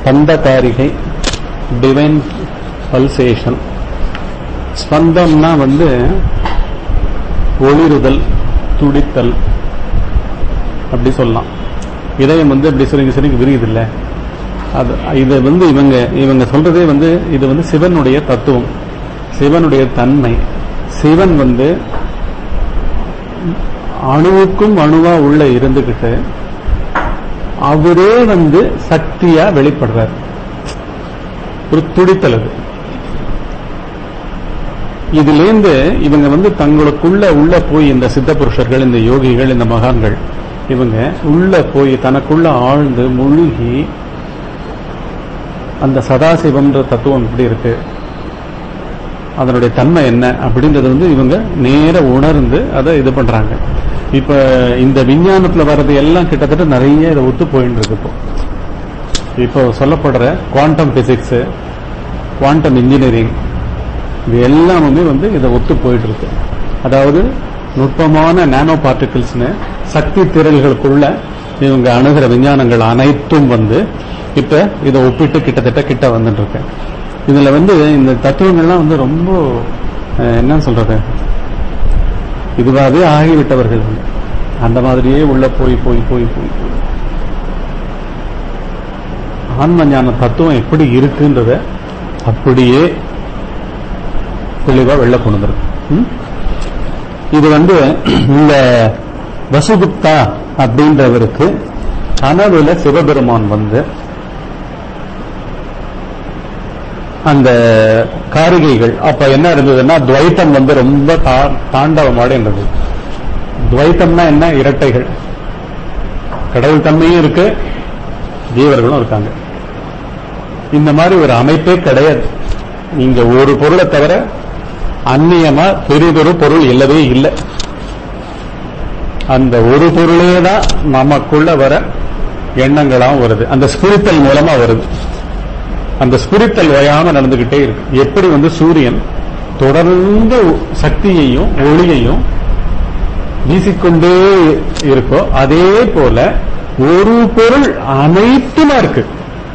ஸ்பந்தகாரிகை divine pulsation ஸ்பந்தம்னா வந்து ஒளிருதல் துடித்தல் அப்படி சொல்லலாம் இதயம் வந்து அப்படி சுருங்கி சுருங்கி விரியுது இல்ல அது இது வந்து இவங்க இவங்க சொல்றதே வந்து இது வந்து சிவனுடைய தத்துவம் சிவனுடைய தன்மை சிவன் வந்து அணுவுக்கும் அணுவா உள்ள இருந்துகிட்டு அவரே வந்து சக்தியா வெளிப்படுறார் ஒரு துடித்தல் அது இதிலேந்து இவங்க வந்து தங்களுக்குள்ள உள்ள போய் இந்த சித்த புருஷர்கள் இந்த யோகிகள் இந்த மகான்கள் இவங்க உள்ள போய் தனக்குள்ள ஆழ்ந்து முழுகி அந்த சதாசிவம்ன்ற தத்துவம் எப்படி இருக்கு அதனுடைய தன்மை என்ன அப்படின்றது வந்து இவங்க நேர உணர்ந்து அதை இது பண்றாங்க இப்ப இந்த விஞ்ஞானத்துல வர்றது எல்லாம் கிட்டத்தட்ட நிறைய இதை ஒத்து போயிட்டு இருக்கு இப்போ இப்போ சொல்லப்படுற குவாண்டம் பிசிக்ஸ் குவாண்டம் இன்ஜினியரிங் இது எல்லாமே வந்து இதை ஒத்து போயிட்டு இருக்கு அதாவது நுட்பமான நானோ பார்ட்டிகிள்ஸ்னு சக்தி திரள்களுக்குள்ள இவங்க அணுகிற விஞ்ஞானங்கள் அனைத்தும் வந்து இப்ப இதை ஒப்பிட்டு கிட்டத்தட்ட கிட்ட வந்துட்டு இருக்கு இதுல வந்து இந்த தத்துவங்கள்லாம் வந்து ரொம்ப அஹ், என்ன சொல்றது இதுவாகவே ஆகிவிட்டவர்கள் அந்த மாதிரியே உள்ள போய் போய் போய் போய் போய் ஆன்ம ஞான தத்துவம் எப்படி இருக்குன்றத அப்படியே தெளிவா வெளில கொண்டு வந்திருக்கு ம்? இது வந்து இந்த வசுகுப்தா அப்படின்றவருக்கு கனவுல சிவபெருமான் வந்து அந்த காரிகைகள் அப்ப என்ன இருந்ததுன்னா துவைத்தம் வந்து ரொம்ப தா- தாண்டவமாட இருந்தது துவைத்தம்னா என்ன இரட்டைகள் கடவுள் தன்மையும் இருக்கு ஜீவர்களும் இருக்காங்க இந்த மாதிரி ஒரு அமைப்பே கிடையாது நீங்க ஒரு பொருளை தவிர அந்நியமா பெரிதொரு பொருள் இல்லவே இல்லை அந்த ஒரு பொருளே தான் நமக்குள்ள வர எண்ணங்களாம் வருது அந்த ஸ்பிரித்தல் மூலமா வருது அந்த ஸ்பிரித்தல் ஓயாம நடந்துகிட்டே இருக்கு எப்படி வந்து சூரியன் தொடர்ந்து சக்தியையும் ஒளியையும் வீசிக்கொண்டே இருக்கோ அதே போல ஒரு பொருள் அனைத்துமா இருக்கு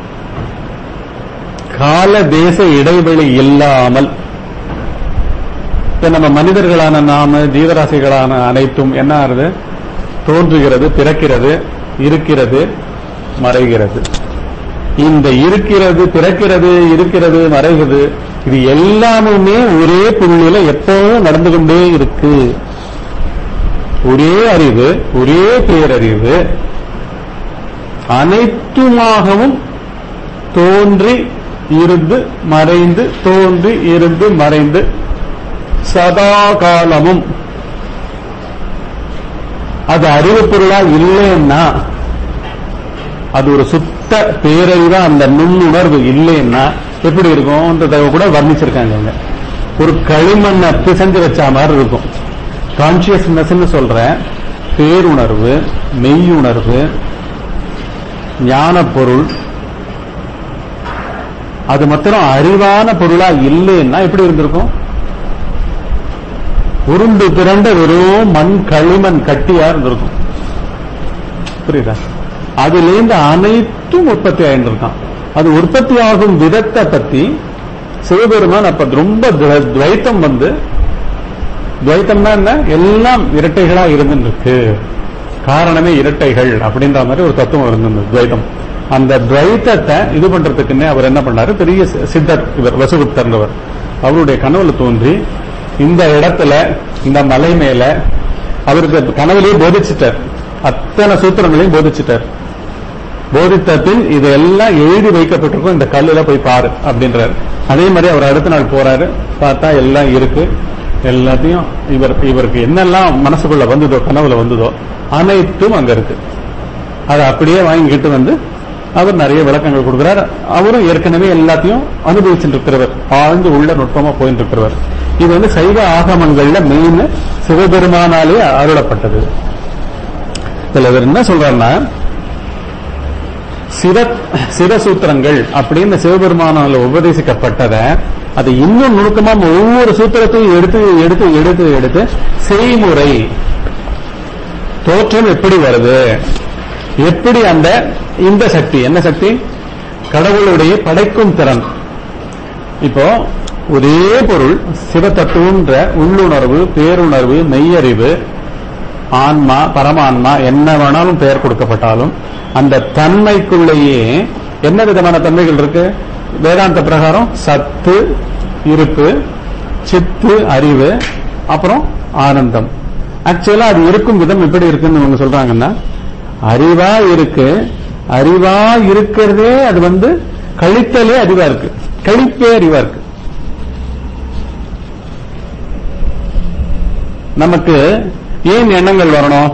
கால தேச இடைவெளி இல்லாமல் இப்ப நம்ம மனிதர்களான நாம ஜீவராசிகளான அனைத்தும் என்ன ஆறுது தோன்றுகிறது பிறக்கிறது இருக்கிறது மறைகிறது இந்த இருக்கிறது பிறக்கிறது இருக்கிறது மறைகிறது இது எல்லாமுமே ஒரே புள்ளியில எப்பவும் நடந்து கொண்டே இருக்கு ஒரே அறிவு ஒரே பேரறிவு அனைத்துமாகவும் தோன்றி இருந்து மறைந்து தோன்றி இருந்து மறைந்து சதா காலமும் அது அறிவு பொருளா இல்லைன்னா அது ஒரு சுத்த பேரறிவா அந்த நுண்ணுணர்வு இல்லைன்னா எப்படி இருக்கும்ன்றத கூட வர்ணிச்சிருக்காங்க அவங்க ஒரு களிமண்ணை பிசைஞ்சு வச்ச மாதிரி இருக்கும் கான்சியஸ்னஸ் சொல்ற பேருணர்வு மெய்யுணர்வு ஞான பொருள் அது மாத்திரம் அறிவான பொருளா இல்லைன்னா எப்படி இருந்திருக்கும் உருண்டு திரண்ட வெறும் மண் களிமண் கட்டியா இருந்திருக்கும் புரியுதா அதிலிருந்து அனைத்தும் உற்பத்தி ஆயிருந்திருக்கான் அது உற்பத்தி ஆகும் விதத்தை பத்தி சிவபெருமான் அப்ப ரொம்ப துவ- துவைத்தம் வந்து துவைத்தம்னா என்ன எல்லாம் இரட்டைகளா இருந்துருக்கு காரணமே இரட்டைகள் அப்படின்ற மாதிரி ஒரு தத்துவம் இருந்தது துவைத்தம் அந்த துவைத்தத்தை இது பண்றதுக்குன்னே அவர் என்ன பண்ணாரு பெரிய சி- சித்தர் இவர் வசுகுப்தர்ன்றவர் அவருடைய கனவுல தோன்றி இந்த இடத்துல இந்த மலை மேல அவருக்கு கனவுலயே போதிச்சிட்டார் அத்தனை சூத்திரங்களையும் போதிச்சிட்டார் போதித்த பின் இதெல்லாம் எழுதி வைக்கப்பட்டிருக்கும் இந்த கல்லுல போய் பாரு அப்படின்றாரு அதே மாதிரி அவர் அடுத்த நாள் போறாரு பார்த்தா எல்லாம் இருக்கு எல்லாத்தையும் இவர் இவருக்கு என்னெல்லாம் மனசுக்குள்ள வந்ததோ கனவுல வந்ததோ அனைத்தும் அங்க இருக்கு அதை அப்படியே வாங்கிக்கிட்டு வந்து அவர் நிறைய விளக்கங்கள் கொடுக்கிறார் அவரும் ஏற்கனவே எல்லாத்தையும் அனுபவிச்சுட்டு இருக்கிறவர் ஆழ்ந்து உள்ள நுட்பமா போயிட்டு இருக்கிறவர் இது வந்து சைவ ஆகமங்கள்ல மெயின் சிவபெருமானாலே அருளப்பட்டது இதுல இவர் என்ன சொல்றாருன்னா சிர சிரசூத்திரங்கள் அப்படின்னு சிவபெருமானால உபதேசிக்கப்பட்டதை அது இன்னும் நுணுக்கமா ஒவ்வொரு சூத்திரத்தையும் எடுத்து எடுத்து எடுத்து எடுத்து செய்முறை தோற்றம் எப்படி வருது எப்படி அந்த இந்த சக்தி என்ன சக்தி கடவுளுடைய படைக்கும் திறன் இப்போ ஒரே பொருள் சிவத்தத்துவன்ற உள்ளுணர்வு பேருணர்வு மெய்யறிவு ஆன்மா பரமான்மா என்ன வேணாலும் பெயர் கொடுக்கப்பட்டாலும் அந்த தன்மைக்குள்ளேயே என்ன விதமான தன்மைகள் இருக்கு வேதாந்த பிரகாரம் சத்து இருப்பு சித்து அறிவு அப்புறம் ஆனந்தம் ஆக்சுவலா அது இருக்கும் விதம் எப்படி இருக்குன்னு இவங்க சொல்றாங்கன்னா அறிவா இருக்கு அறிவா இருக்கிறதே அது வந்து கழித்தலே அறிவா இருக்கு கழிப்பே அறிவா இருக்கு நமக்கு ஏன் எண்ணங்கள் வரணும்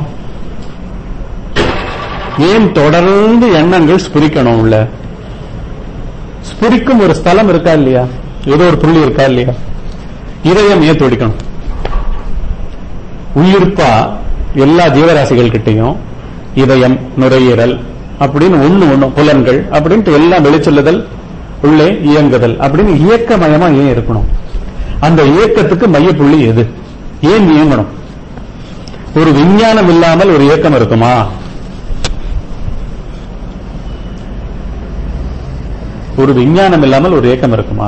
ஏன் தொடர்ந்து எண்ணங்கள் ஸ்புரிக்கணும் உள்ள ஸ்புரிக்கும் ஒரு ஸ்தலம் இருக்கா இல்லையா ஏதோ ஒரு புள்ளி இருக்கா இல்லையா இதயம் ஏன் துடிக்கணும் உயிர்ப்பா எல்லா ஜீவராசிகள் கிட்டையும் இதயம் நுரையீரல் அப்படின்னு ஒண்ணு ஒண்ணு புலன்கள் அப்படின்ட்டு எல்லாம் வெளிச்சொல்லுதல் உள்ளே இயங்குதல் அப்படின்னு இயக்கமயமா ஏன் இருக்கணும் அந்த இயக்கத்துக்கு மையப்புள்ளி எது ஏன் இயங்கணும் ஒரு விஞ்ஞானம் இல்லாமல் ஒரு இயக்கம் இருக்குமா ஒரு விஞ்ஞானம் இல்லாமல் ஒரு இயக்கம் இருக்குமா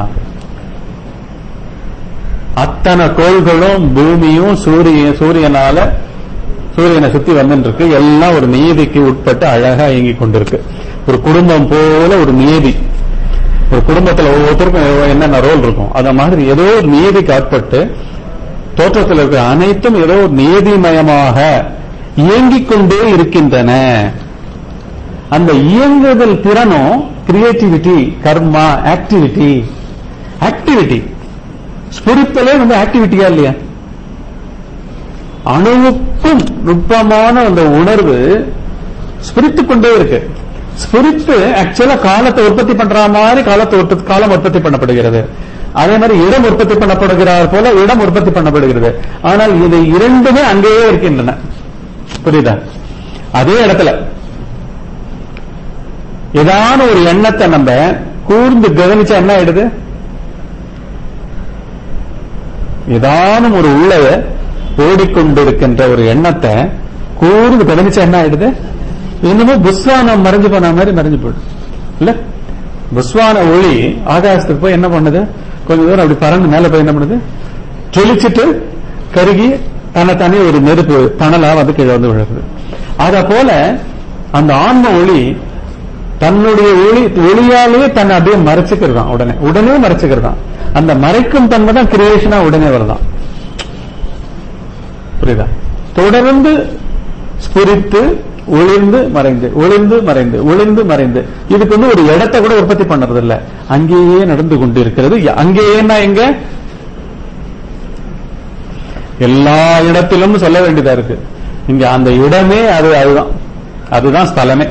அத்தனை கோள்களும் பூமியும் சூரிய சூரியனால சூரியனை சுத்தி வந்துட்டு இருக்கு எல்லாம் ஒரு நியதிக்கு உட்பட்டு அழகா இயங்கிக் கொண்டிருக்கு ஒரு குடும்பம் போல ஒரு நியதி ஒரு குடும்பத்துல ஒவ்வொருத்தருக்கும் என்னென்ன ரோல் இருக்கும் அத மாதிரி ஏதோ ஒரு நியதிக்கு ஆட்பட்டு தோற்றத்தில் இருக்கிற அனைத்தும் ஏதோ ஒரு நியதிமயமாக இயங்கிக் கொண்டே இருக்கின்றன அந்த இயங்குதல் திறனும் கிரியேட்டிவிட்டி கர்மா ஆக்டிவிட்டி ஆக்டிவிட்டி ஸ்பிரித்தலே வந்து ஆக்டிவிட்டியா இல்லையா அணுவுக்கும் நுட்பமான அந்த உணர்வு ஸ்பிரித்து கொண்டே இருக்கு ஸ்பிரித்து ஆக்சுவலா காலத்தை உற்பத்தி பண்ற மாதிரி காலத்தை உற்பத்தி காலம் உற்பத்தி பண்ணப்படுகிறது அதே மாதிரி இடம் உற்பத்தி பண்ணப்படுகிறார் போல இடம் உற்பத்தி பண்ணப்படுகிறது ஆனால் இது இரண்டுமே அங்கேயே இருக்கின்றன புரியுதா அதே இடத்துல ஏதான ஒரு எண்ணத்தை நம்ம கூர்ந்து கவனிச்சா என்ன ஆயிடுது ஏதானும் ஒரு உள்ளத ஓடிக்கொண்டிருக்கின்ற ஒரு எண்ணத்தை கூர்ந்து கவனிச்சா என்ன ஆயிடுது இன்னமும் புஸ்வானம் மறைஞ்சு போன மாதிரி மறைஞ்சு போயிடும் இல்ல புஸ்வான ஒளி ஆகாசத்துக்கு போய் என்ன பண்ணுது கொஞ்ச தூரம் அப்படி பறந்து மேல போய் என்ன பண்ணுது ஜொலிச்சிட்டு கருகி தன்னை தானே ஒரு நெருப்பு தணலா வந்து கீழே வந்து விழுகுது அத போல அந்த ஆன்ம ஒளி தன்னுடைய ஒளி ஒளியாலேயே தன்னை அப்படியே மறைச்சுக்கிறதான் உடனே உடனே மறைச்சுக்கிறதான் அந்த மறைக்கும் தன்மை தான் கிரியேஷனா உடனே வருதான் புரியுதா தொடர்ந்து ஸ்புரித்து ஒளிர்ந்து மறைந்து ஒளிர்ந்து மறைந்து ஒளிர்ந்து மறைந்து இதுக்கு வந்து ஒரு இடத்தை கூட உற்பத்தி பண்றது இல்ல அங்கேயே நடந்து கொண்டு இருக்கிறது அங்கேயேனா எங்க எல்லா இடத்திலும் சொல்ல வேண்டியதா இருக்கு இங்க அந்த இடமே அது அதுதான் அதுதான் ஸ்தலமே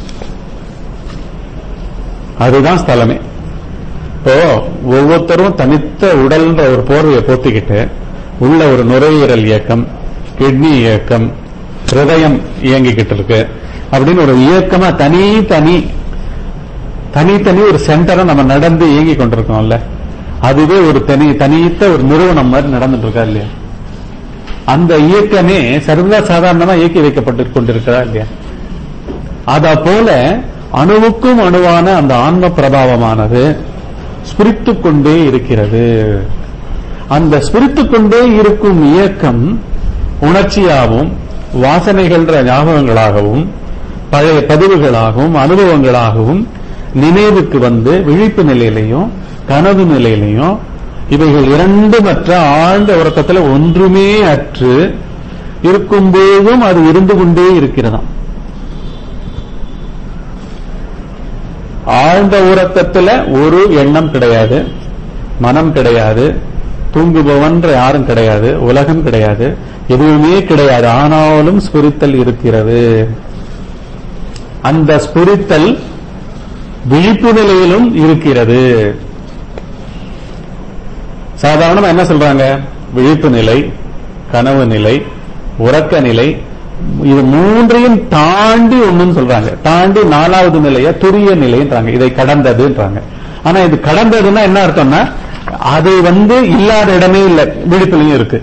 அதுதான் ஸ்தலமே இப்போ ஒவ்வொருத்தரும் தனித்த உடல்ன்ற ஒரு போர்வையை போத்திக்கிட்டு உள்ள ஒரு நுரையீரல் இயக்கம் கிட்னி இயக்கம் ஹிருதயம் இயங்கிக்கிட்டு இருக்கு அப்படின்னு ஒரு இயக்கமா தனி தனி தனித்தனி ஒரு சென்டரை நம்ம நடந்து இயங்கி கொண்டிருக்கோம்ல அதுவே ஒரு தனி தனித்த ஒரு நிறுவனம் மாதிரி நடந்துட்டு இருக்கா இல்லையா அந்த இயக்கமே சர்வதா சாதாரணமா இயக்கி வைக்கப்பட்டு கொண்டிருக்கிறா இல்லையா அத போல அணுவுக்கும் அணுவான அந்த ஆன்ம பிரபாவமானது ஸ்பிரித்துக் கொண்டே இருக்கிறது அந்த ஸ்பிரித்துக் கொண்டே இருக்கும் இயக்கம் உணர்ச்சியாகவும் வாசனைகள்ன்ற ஞாபகங்களாகவும் பழைய பதிவுகளாகவும் அனுபவங்களாகவும் நினைவுக்கு வந்து விழிப்பு நிலையிலையும் கனவு நிலையிலையும் இவைகள் இரண்டுமற்ற ஆழ்ந்த உறக்கத்துல ஒன்றுமே அற்று இருக்கும்போதும் அது இருந்து கொண்டே இருக்கிறதாம் ஆழ்ந்த உறக்கத்துல ஒரு எண்ணம் கிடையாது மனம் கிடையாது தூங்குபவன்ற யாரும் கிடையாது உலகம் கிடையாது எதுவுமே கிடையாது ஆனாலும் ஸ்பிரித்தல் இருக்கிறது அந்த ஸ்பிரித்தல் விழிப்பு நிலையிலும் இருக்கிறது சாதாரணமா என்ன சொல்றாங்க விழிப்பு நிலை கனவு நிலை உறக்க நிலை இது மூன்றையும் தாண்டி ஒண்ணுன்னு சொல்றாங்க தாண்டி நாலாவது நிலைய துரிய நிலைன்றாங்க இதை கடந்ததுன்றாங்க ஆனா இது கடந்ததுன்னா என்ன அர்த்தம்னா அது வந்து இல்லாத இடமே இல்லை விழிப்புலையும் இருக்கு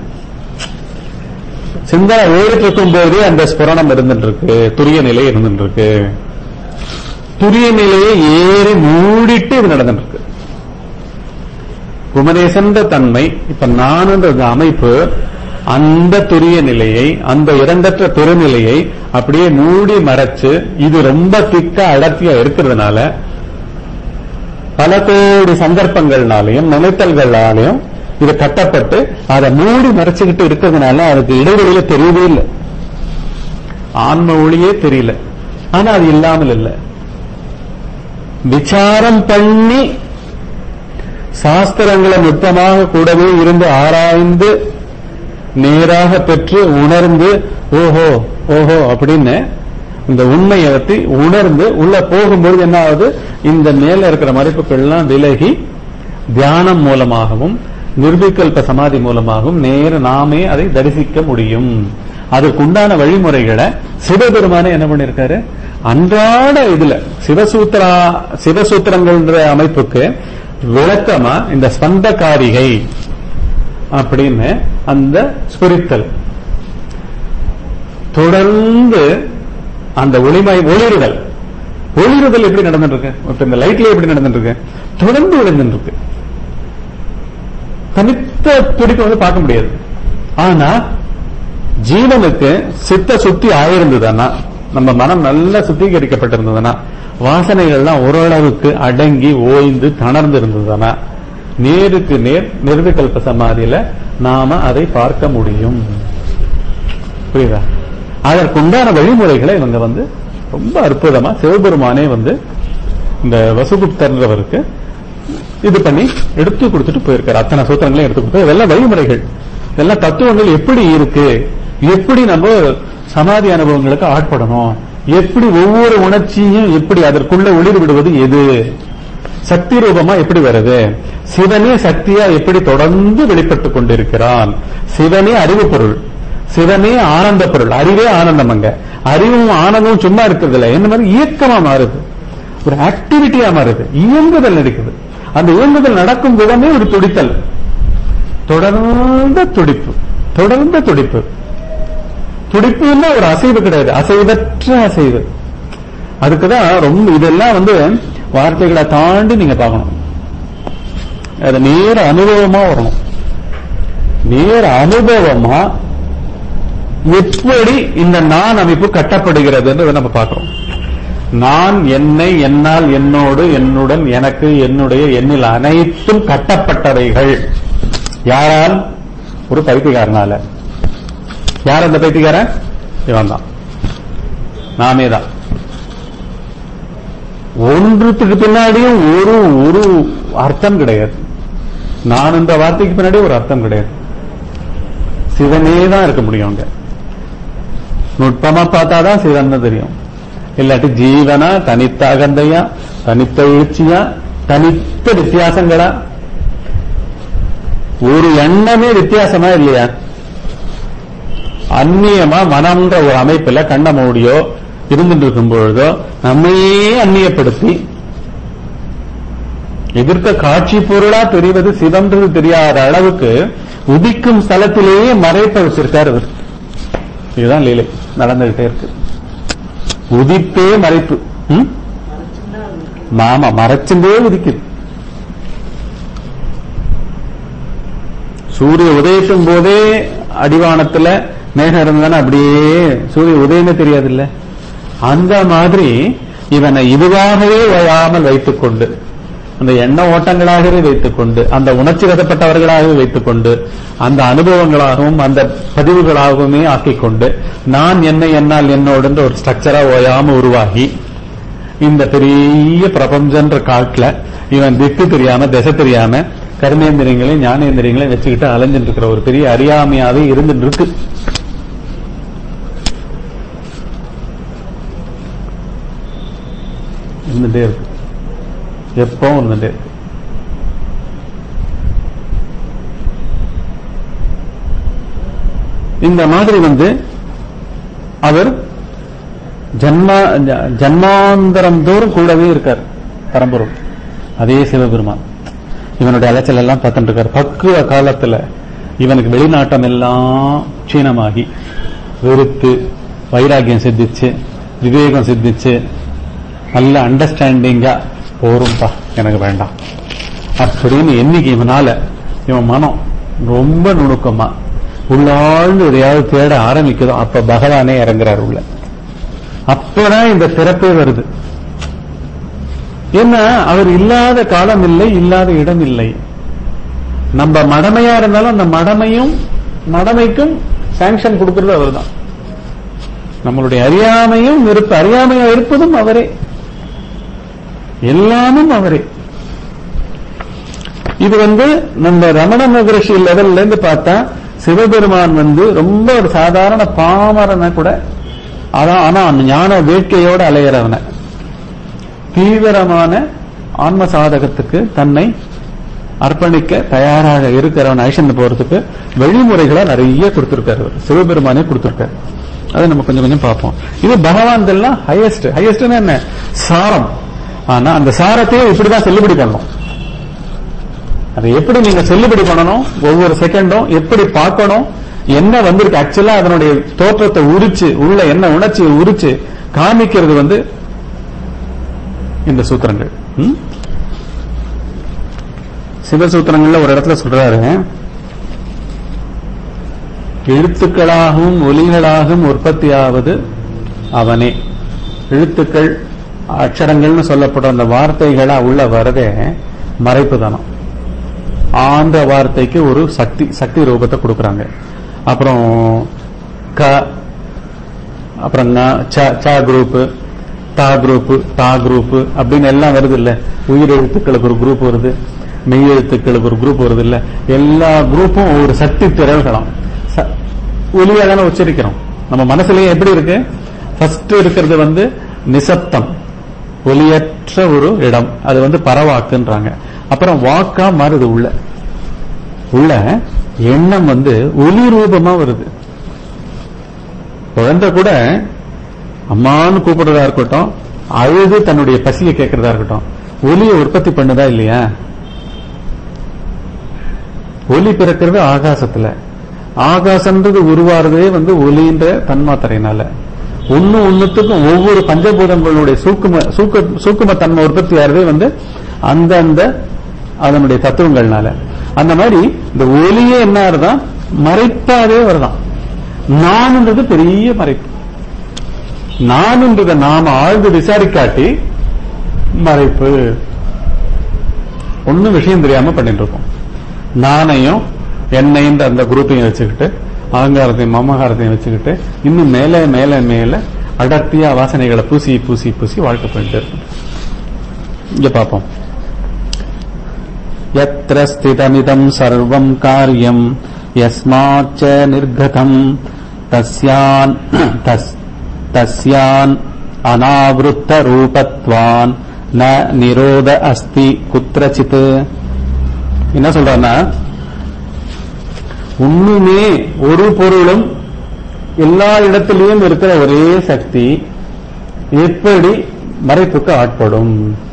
சிந்தனை ஓடிட்டு இருக்கும் போதே அந்த ஸ்புரணம் இருந்துட்டு இருக்கு துரிய நிலை இருந்துட்டு இருக்கு துரிய நிலையை ஏறி மூடிட்டு இது நடந்துருக்கு குமரேசன்ற தன்மை இப்ப நானுன்ற அந்த அமைப்பு அந்த துரிய நிலையை அந்த இரண்டற்ற துறநிலையை அப்படியே மூடி மறைச்சு இது ரொம்ப திக்க அடர்த்தியா இருக்கிறதுனால பல கோடி சந்தர்ப்பங்கள்னாலையும் நினைத்தல்களாலையும் இது கட்டப்பட்டு அதை மூடி மறைச்சுக்கிட்டு இருக்கிறதுனால அதுக்கு இடைவெளியில தெரியவே இல்லை ஆன்ம ஒளியே தெரியல ஆனா அது இல்லாமல் இல்லை விசாரம் பண்ணி சாஸ்திரங்களை நுட்பமாக கூடவே இருந்து ஆராய்ந்து நேராக பெற்று உணர்ந்து ஓஹோ ஓஹோ அப்படின்னு இந்த உண்மையை பத்தி உணர்ந்து உள்ள போகும்போது என்ன ஆகுது இந்த மேல இருக்கிற மறைப்புகள் எல்லாம் விலகி தியானம் மூலமாகவும் நிர்விகல்ப சமாதி மூலமாகவும் நேர நாமே அதை தரிசிக்க முடியும் அதற்குண்டான வழிமுறைகளை சிவபெருமானே என்ன பண்ணிருக்காரு அன்றாட இதுல சிவசூத்திரா சிவசூத்திரங்கள்ன்ற அமைப்புக்கு விளக்கமா இந்த ஸ்பந்த காரிகை அப்படின்னு அந்த ஸ்பிரித்தல் தொடர்ந்து அந்த ஒளிமை ஒளிருதல் ஒளிருதல் எப்படி நடந்துட்டு இருக்கு இப்ப இந்த லைட்ல எப்படி நடந்துட்டு இருக்கு தொடர்ந்து விழுந்துட்டு இருக்கு தனித்த துடிப்பு வந்து பார்க்க முடியாது ஆனா ஜீவனுக்கு சித்த சுத்தி ஆயிருந்ததுன்னா நம்ம மனம் நல்லா சுத்திகரிக்கப்பட்டிருந்ததுன்னா வாசனைகள்லாம் ஓரளவுக்கு அடங்கி ஓய்ந்து தணர்ந்து இருந்ததுன்னா நேருக்கு நேர் நிர்விகல்ப சமாதியில நாம அதை பார்க்க முடியும் புரியுதா அதற்குண்டான வழிமுறைகளை இவங்க வந்து ரொம்ப அற்புதமா சிவபெருமானே வந்து இந்த வசுகுப்தர்ன்றவருக்கு இது பண்ணி எடுத்து கொடுத்துட்டு போயிருக்காரு அத்தனை சூத்திரங்களையும் எடுத்து கொடுத்து இதெல்லாம் வழிமுறைகள் இதெல்லாம் தத்துவங்கள் எப்படி இருக்கு எப்படி நம்ம சமாதி அனுபவங்களுக்கு ஆட்படணும் எப்படி ஒவ்வொரு உணர்ச்சியும் எப்படி அதற்குள்ள ஒளிர் விடுவது எது சக்தி ரூபமா எப்படி வருது சிவனே சக்தியா எப்படி தொடர்ந்து வெளிப்பட்டுக் கொண்டிருக்கிறான் சிவனே அறிவு பொருள் சிவனே ஆனந்த பொருள் அறிவே ஆனந்தம் அங்க அறிவும் ஆனந்தமும் சும்மா இருக்கிறது இல்ல என்ன மாதிரி இயக்கமா மாறுது ஒரு ஆக்டிவிட்டியா மாறுது இயங்குதல் நடக்குது அந்த இயங்குதல் நடக்கும் விதமே ஒரு துடித்தல் தொடர்ந்த துடிப்பு தொடர்ந்த துடிப்பு துடிப்புன்னா ஒரு அசைவு கிடையாது அசைவற்ற அசைவு அதுக்குதான் ரொம்ப இதெல்லாம் வந்து வார்த்தைகளை தாண்டி நீங்க பார்க்கணும் அது நேர அனுபவமா வரணும் நேர அனுபவமா எப்படி இந்த நான் அமைப்பு கட்டப்படுகிறதுன்றதை நம்ம பார்க்கிறோம் நான் என்னை என்னால் என்னோடு என்னுடன் எனக்கு என்னுடைய எண்ணில் அனைத்தும் கட்டப்பட்டவைகள் யாரால் ஒரு பைத்தியக்காரனால யார் அந்த பைத்தியக்காரன் இவன் தான் நாமே தான் ஒன்றுத்துக்கு பின்னாடியும் ஒரு ஒரு அர்த்தம் கிடையாது நான் என்ற வார்த்தைக்கு பின்னாடி ஒரு அர்த்தம் கிடையாது சிவனே தான் இருக்க முடியும் அங்க நுட்பமா பார்த்தாதான் சிவன் தெரியும் இல்லாட்டி ஜீவனா தனித்த அகந்தையா தனித்த எழுச்சியா தனித்த வித்தியாசங்களா ஒரு எண்ணமே வித்தியாசமா இல்லையா அந்நியமா மனம்ன்ற ஒரு அமைப்புல கண்ண மூடியோ இருந்துட்டு இருக்கும் பொழுதோ நம்மையே அந்நியப்படுத்தி எதிர்க்க காட்சி பொருளா தெரிவது சிவன்றது தெரியாத அளவுக்கு உதிக்கும் ஸ்தலத்திலேயே மறைப்ப வச்சிருக்காரு அவர் இதுதான் லீலை நடந்துகிட்டே இருக்கு உதிப்பே மறைப்பு ம்? மாமா மறைச்சுட்டே உதிக்குது சூரிய உதயத்தும் போதே அடிவானத்துல மேகம் இருந்ததுன்னா அப்படியே சூரிய உதயமே தெரியாது இல்ல அந்த மாதிரி இவனை இதுவாகவே வயாமல் வைத்துக் கொண்டு அந்த எண்ண ஓட்டங்களாகவே வைத்துக் கொண்டு அந்த உணர்ச்சி வசப்பட்டவர்களாகவே வைத்துக் கொண்டு அந்த அனுபவங்களாகவும் அந்த பதிவுகளாகவுமே ஆக்கிக் கொண்டு நான் என்ன என்னால் என்னோடுன்ற ஒரு ஸ்ட்ரக்சரா ஓயாம உருவாகி இந்த பெரிய பிரபஞ்சன்ற காட்டுல இவன் திக்கு தெரியாம திசை தெரியாம கர்மேந்திரியங்களையும் ஞானேந்திரியங்களையும் வச்சுக்கிட்டு அலைஞ்சிட்டு இருக்கிற ஒரு பெரிய அறியாமையாவே இருந்துட்டு இருக்கு இருந்துட்டே இருக்கு எப்பவும் இருந்துட்டே இருக்கு இந்த மாதிரி வந்து அவர் ஜன்மா ஜ- ஜன்மாந்தரம் தோறும் கூடவே இருக்கார் பரம்பொருள் அதே சிவபெருமான் இவனுடைய அலைச்சல் எல்லாம் பார்த்துட்டு இருக்கார் பக்குவ காலத்துல இவனுக்கு வெளிநாட்டம் எல்லாம் க்ஷீணமாகி வெறுத்து வைராகியம் சித்திச்சு விவேகம் சித்திச்சு நல்ல அண்டர்ஸ்டாண்டிங்கா போரும்பா எனக்கு வேண்டாம் அப்படின்னு என்னைக்கு இவனால இவன் மனம் ரொம்ப நுணுக்கமா உள்ளாழ்ந்து எதையாவது தேட ஆரம்பிக்குதோ அப்ப பகவானே இறங்குறாரு உள்ள அப்பதான் இந்த பிறப்பே வருது ஏன்னா அவர் இல்லாத காலம் இல்லை இல்லாத இடம் இல்லை நம்ம மடமையா இருந்தாலும் அந்த மடமையும் மடமைக்கும் சாங்ஷன் கொடுக்கிறது அவர்தான் நம்மளுடைய அறியாமையும் இருப்பு அறியாமையா இருப்பதும் அவரே எல்லாமும் அவரே இது வந்து நம்ம ரமண மகரிஷி லெவல்ல இருந்து பார்த்தா சிவபெருமான் வந்து ரொம்ப ஒரு சாதாரண பாமரனை கூட அதான் ஆனா ஞான வேட்கையோட அலையிறவன தீவிரமான ஆன்ம சாதகத்துக்கு தன்னை அர்ப்பணிக்க தயாராக இருக்கிறவன் ஐஷன் போறதுக்கு வழிமுறைகளை நிறைய கொடுத்திருக்காரு அவர். சிவபெருமானே கொடுத்திருக்காரு அதை நம்ம கொஞ்சம் கொஞ்சம் பார்ப்போம் இது பகவான் எல்லாம் ஹையஸ்ட் ஹையஸ்ட்னா என்ன சாரம் ஆனா அந்த சாரத்தையே இப்படிதான் செல்லுபடி பண்ணணும் அதை எப்படி நீங்க செல்லுபடி பண்ணணும் ஒவ்வொரு செகண்டும் எப்படி பார்க்கணும் என்ன வந்திருக்கு ஆக்சுவலா அதனுடைய தோற்றத்தை உரிச்சு உள்ள என்ன உணர்ச்சியை உரிச்சு காமிக்கிறது வந்து இந்த சூத்திரங்கள் ம்? சிவசூத்திரங்கள்ல ஒரு இடத்துல சொல்றாரு எழுத்துக்களாகவும் ஒலிகளாகவும் உற்பத்தியாவது அவனே எழுத்துக்கள் அக்ஷரங்கள்னு சொல்லப்படும் அந்த வார்த்தைகளா உள்ள வரதே மறைப்பு தானம் ஆந்த வார்த்தைக்கு ஒரு சக்தி சக்தி ரூபத்தை கொடுக்கறாங்க அப்புறம் க அப்புறம் ங, ச ச குரூப் தா குரூப் தா குரூப் அப்படின்னு எல்லாம் வருது இல்ல உயிர் எழுத்துக்களுக்கு ஒரு குரூப் வருது மெய் எழுத்துக்களுக்கு ஒரு குரூப் வருது இல்ல எல்லா குரூப்பும் ஒரு சக்தி திரள்களாம் ச- ஒலியா தானே உச்சரிக்கிறோம் நம்ம மனசுலயே எப்படி இருக்கு ஃபர்ஸ்ட் இருக்கிறது வந்து நிசப்தம் ஒலியற்ற ஒரு இடம் அது வந்து பரவாக்குன்றாங்க அப்புறம் வாக்கா மாறுது உள்ள உள்ள எண்ணம் வந்து ஒலி ரூபமா வருது குழந்தை கூட அம்மான்னு கூப்பிடுறதா இருக்கட்டும் அழுது தன்னுடைய பசியை கேட்கறதா இருக்கட்டும் ஒலியை உற்பத்தி பண்ணுதா இல்லையா ஒலி பிறக்கிறது ஆகாசத்துல ஆகாசன்றது உருவாறதே வந்து ஒலின்ற தன்மாத்திரையினால ஒண்ணு ஒண்ணுத்துக்கும் ஒவ்வொரு பஞ்சபூதங்களுடைய சூக்கும சூக்க சூக்கும தன்மை உற்பத்தி ஆறதே வந்து அந்தந்த அதனுடைய தத்துவங்கள்னால அந்த மாதிரி இந்த ஒலியே என்ன ஆறுதான் மறைப்பாவே வருதான் நான்ன்றது பெரிய மறைப்பு நான்ன்றதை நாம ஆழ்ந்து விசாரிக்காட்டி மறைப்பு ஒண்ணும் விஷயம் தெரியாம பண்ணிட்டு இருக்கோம் நானையும் என்னைன்ற அந்த குரூப்பையும் வச்சுக்கிட்டு அகங்காரத்தையும் மமகாரத்தையும் வச்சுக்கிட்டு இன்னும் மேலே மேலே மேலே அடர்த்தியா வாசனைகளை பூசி பூசி பூசி வாழ்க்கை போயிட்டு இருக்கும் இங்க பார்ப்போம் यत्र स्थितमिदम् सर्वम् कार्यम् यस्माच्च निर्गतम् तस्यान् तस् तस्यान् अनावृत्तरूपत्वान् न निरोध अस्ति कुत्रचित् என்ன சொல்றன்னா ஒண்ணுமே ஒரு பொருளும் எல்லா இடத்திலையும் இருக்கிற ஒரே சக்தி எப்படி மறைப்புக்கு ஆட்படும்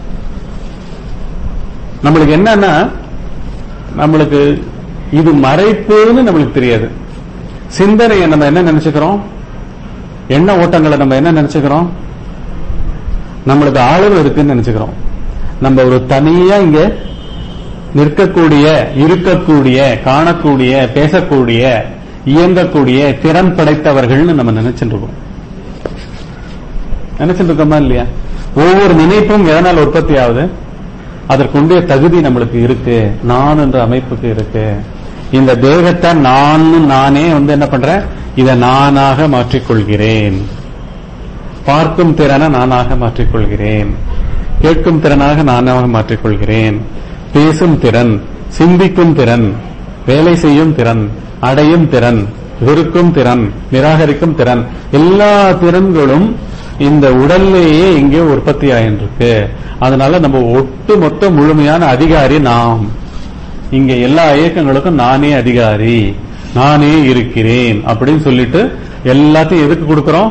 நம்மளுக்கு என்னன்னா நம்மளுக்கு இது மறைப்புன்னு நம்மளுக்கு தெரியாது சிந்தனையை நம்ம என்ன நினைச்சுக்கிறோம் எண்ண ஓட்டங்களை நம்ம என்ன நினைச்சுக்கிறோம் நம்மளுக்கு அளவு இருக்குன்னு நினைச்சுக்கிறோம் நம்ம ஒரு தனியா இங்க நிற்கக்கூடிய இருக்கக்கூடிய காணக்கூடிய பேசக்கூடிய இயங்கக்கூடிய திறன் படைத்தவர்கள்னு நம்ம நினைச்சிட்டு இருக்கோம் நினைச்சிட்டு இருக்கோமா இல்லையா ஒவ்வொரு நினைப்பும் எதனால் உற்பத்தி ஆகுது அதற்குண்டிய தகுதி நம்மளுக்கு இருக்கு நான் என்ற அமைப்புக்கு இருக்கு இந்த தேகத்தை நான் நானே வந்து என்ன பண்றேன் இதை நானாக மாற்றிக்கொள்கிறேன் பார்க்கும் திறனை நானாக மாற்றிக்கொள்கிறேன் கேட்கும் திறனாக நானாக மாற்றிக்கொள்கிறேன் பேசும் திறன் சிந்திக்கும் திறன் வேலை செய்யும் திறன் அடையும் திறன் வெறுக்கும் திறன் நிராகரிக்கும் திறன் எல்லா திறன்களும் இந்த உடல்லேயே இங்கே உற்பத்தி ஆயிருக்கு அதனால நம்ம ஒட்டு மொத்த முழுமையான அதிகாரி நாம் இங்க எல்லா இயக்கங்களுக்கும் நானே அதிகாரி நானே இருக்கிறேன் அப்படின்னு சொல்லிட்டு எல்லாத்தையும் எதுக்கு கொடுக்கிறோம்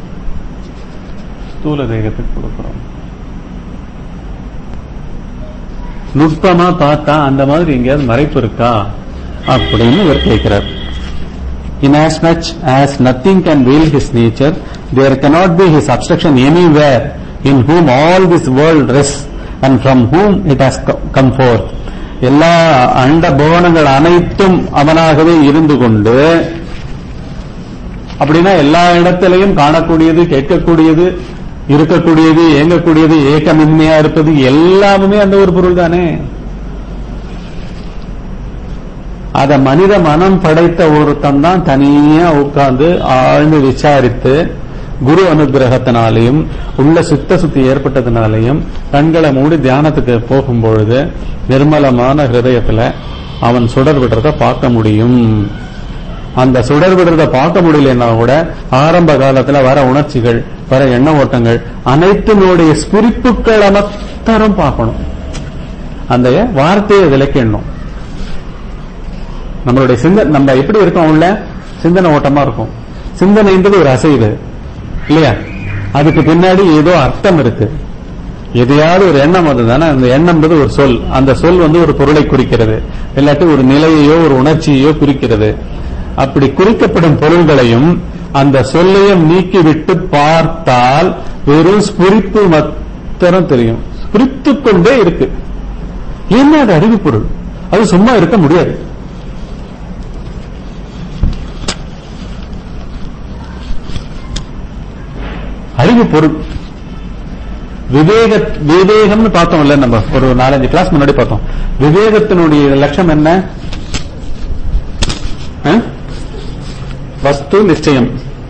ஸ்தூல தேகத்துக்கு கொடுக்கிறோம் நுட்பமா பார்த்தா அந்த மாதிரி எங்கேயாவது மறைப்பு இருக்கா அப்படின்னு இவர் கேட்கிறார் Inasmuch as nothing can veil his nature, there cannot be his obstruction anywhere in whom all this world rests and from whom it has co- come forth எல்லா அண்ட புவனங்கள் அனைத்தும் அவனாகவே இருந்து கொண்டு அப்படின்னா எல்லா இடத்திலையும் காணக்கூடியது கேட்கக்கூடியது இருக்கக்கூடியது இயங்கக்கூடியது ஏக்கமின்மையா இருப்பது எல்லாமே அந்த ஒரு பொருள் தானே அத மனித மனம் படைத்த ஒருத்தன் தான் தனியா உட்கார்ந்து ஆழ்ந்து விசாரித்து குரு அனுகிரகத்தினாலையும் உள்ள சித்த சுத்தி ஏற்பட்டதுனாலையும் கண்களை மூடி தியானத்துக்கு போகும் பொழுது நிர்மலமான ஹிருதயத்துல அவன் சுடர் விடுறத பார்க்க முடியும் அந்த சுடர் விடுறத பார்க்க முடியலன்னா கூட ஆரம்ப காலத்துல வர உணர்ச்சிகள் வர எண்ண ஓட்டங்கள் அனைத்தினுடைய ஸ்பிரிப்புகளை மாத்திரம் பார்க்கணும் அந்த வார்த்தையை விளக்கிடணும் நம்மளுடைய சிந்தனை நம்ம எப்படி இருக்கோம் உள்ள சிந்தனை ஓட்டமா இருக்கும் சிந்தனைன்றது ஒரு அசைவு இல்லையா அதுக்கு பின்னாடி ஏதோ அர்த்தம் இருக்கு எதையாவது ஒரு எண்ணம் வந்ததுதானே அந்த எண்ணம்ன்றது ஒரு சொல் அந்த சொல் வந்து ஒரு பொருளை குறிக்கிறது இல்லாட்டி ஒரு நிலையையோ ஒரு உணர்ச்சியையோ குறிக்கிறது அப்படி குறிக்கப்படும் பொருள்களையும் அந்த சொல்லையும் நீக்கிவிட்டு பார்த்தால் வெறும் ஸ்புரிப்பு மாத்திரம் தெரியும் ஸ்புரித்துக் கொண்டே இருக்கு என்ன அது அறிவு பொருள் அது சும்மா இருக்க முடியாது அறிவு பொருள் விவேக விவேகம்னு பார்த்தோம்ல நம்ம ஒரு நாலஞ்சு கிளாஸ் முன்னாடி பார்த்தோம் விவேகத்தினுடைய லட்சம் என்ன அஹ்? வஸ்து நிச்சயம்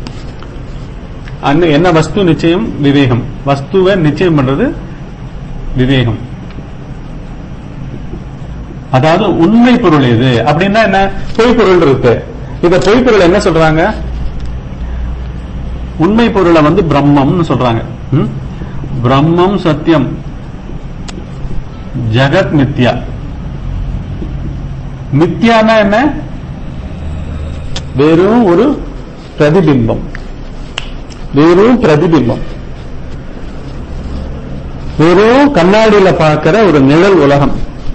அங்க என்ன வஸ்து நிச்சயம் விவேகம் வஸ்துவை நிச்சயம் பண்றது விவேகம் அதாவது உண்மை பொருள் எது அப்படின்னா என்ன பொய் பொருள் இருக்கு இத பொய் பொருள் என்ன சொல்றாங்க உண்மை பொருளை வந்து பிரம்மம்னு சொல்றாங்க ம்? பிரம்மம் சத்தியம் ஜெகத் மித்யா மித்யானா என்ன வெறும் ஒரு பிரதிபிம்பம் வெறும் பிரதிபிம்பம் வெறும் கண்ணாடியில பார்க்கிற ஒரு நிழல் உலகம்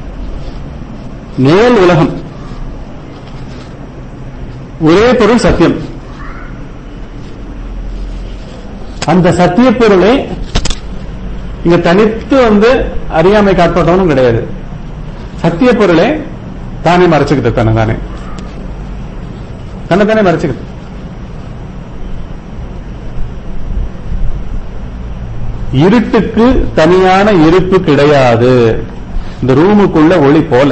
நிழல் உலகம் ஒரே பொருள் சத்தியம் அந்த சத்திய பொருளை இங்க தனித்து வந்து அறியாமை காட்பட்டவனும் கிடையாது சத்திய பொருளை தானே மறைச்சுக்கிட்டு தன்னை தானே தன்னை தானே மறைச்சுக்கிட்டு இருட்டுக்கு தனியான இருப்பு கிடையாது இந்த ரூமுக்குள்ள ஒளி போல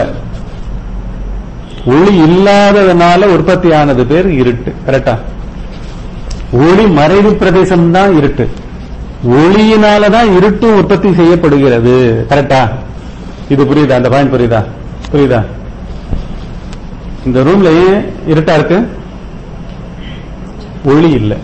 ஒளி இல்லாததுனால உற்பத்தி ஆனது பேர் இருட்டு கரெக்டா ஒளி மறைவு பிரதேசம் தான் இருட்டு ஒளியினாலதான் இருட்டு உற்பத்தி செய்யப்படுகிறது கரெக்டா இது புரியுதா அந்த பாயிண்ட் புரியுதா புரியுதா இந்த ரூம்ல ஏன் இருட்டா இருக்கு ஒளி இல்லை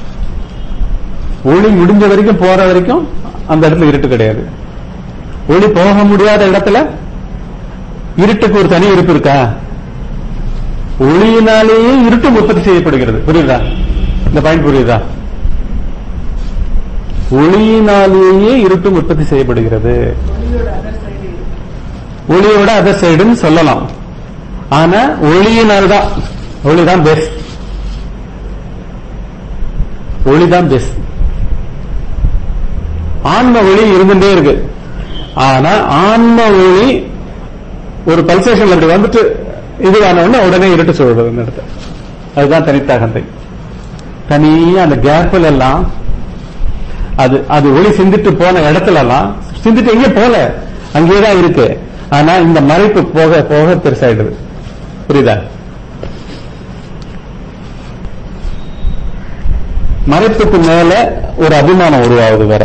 ஒளி முடிஞ்ச வரைக்கும் போற வரைக்கும் அந்த இடத்துல இருட்டு கிடையாது ஒளி போக முடியாத இடத்துல இருட்டுக்கு ஒரு தனி இருப்பு இருக்கா ஒளியினாலேயே இருட்டு உற்பத்தி செய்யப்படுகிறது புரியுதா இந்த பாயிண்ட் புரியுதா ஒளியினாலேயே இருட்டும் உற்பத்தி செய்யப்படுகிறது ஒளியோட அதர் சைடுன்னு சொல்லலாம் ஆனா ஒளியினால்தான் ஒளிதான் பெஸ்ட் ஒளிதான் பெஸ்ட் ஆன்ம ஒளி இருந்துட்டே இருக்கு ஆனா ஆன்ம ஒளி ஒரு பல்சேஷன்ல அப்படி வந்துட்டு இதுவான உடனே உடனே இருட்டு சொல்றது இந்த இடத்த அதுதான் தனித்தகந்தை தனியா அந்த கேப்ல எல்லாம் அது அது ஒளி சிந்திட்டு போன இடத்துல எல்லாம் சிந்திட்டு எங்கே போல அங்கேயேதான் இருக்கு ஆனா இந்த மறைப்பு போக போக பெருசாயிடுது புரியுதா மறைப்புக்கு மேல ஒரு அபிமானம் உருவாகுது வேற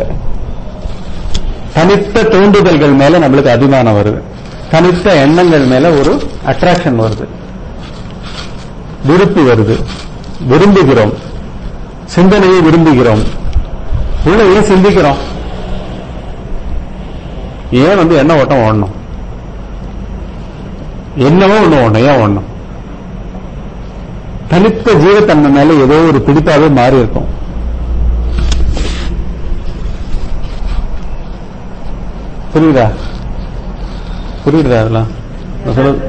தனித்த தூண்டுதல்கள் மேல நம்மளுக்கு அபிமானம் வருது தனித்த எண்ணங்கள் மேல ஒரு அட்ராக்ஷன் வருது விருப்பு வருது விரும்புகிறோம் சிந்தனையை விரும்புகிறோம் உள்ள ஏன் சிந்திக்கிறோம் ஏன் வந்து என்ன ஓட்டம் ஓடணும் என்னவோ ஒண்ணு ஓடணும் ஏன் ஓடணும் தனித்த ஜீவத்தன்மை மேல ஏதோ ஒரு பிடிப்பாவே மாறி இருக்கும் புரியுதா புரியுதா அதெல்லாம் நான் சொல்றது